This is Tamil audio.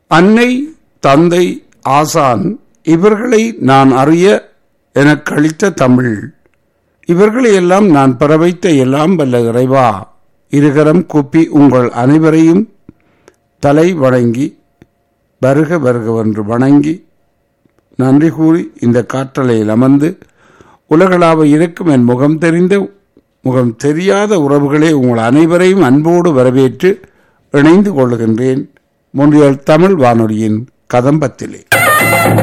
அன்னை தந்தை ஆசான் இவர்களை நான் அறிய எனக் அளித்த தமிழ் இவர்களை எல்லாம் நான் பெற வைத்த எல்லாம் வல்ல இறைவா இருகரம் கூப்பி உங்கள் அனைவரையும் தலை வணங்கி வருக வருகவென்று வணங்கி நன்றி கூறி இந்த காற்றலையில் அமர்ந்து உலகளாவ இருக்கும் என் முகம் தெரிந்த முகம் தெரியாத உறவுகளே உங்கள் அனைவரையும் அன்போடு வரவேற்று இணைந்து கொள்கின்றேன் முன்றியல் தமிழ் வானொலியின் கதம்பத்திலே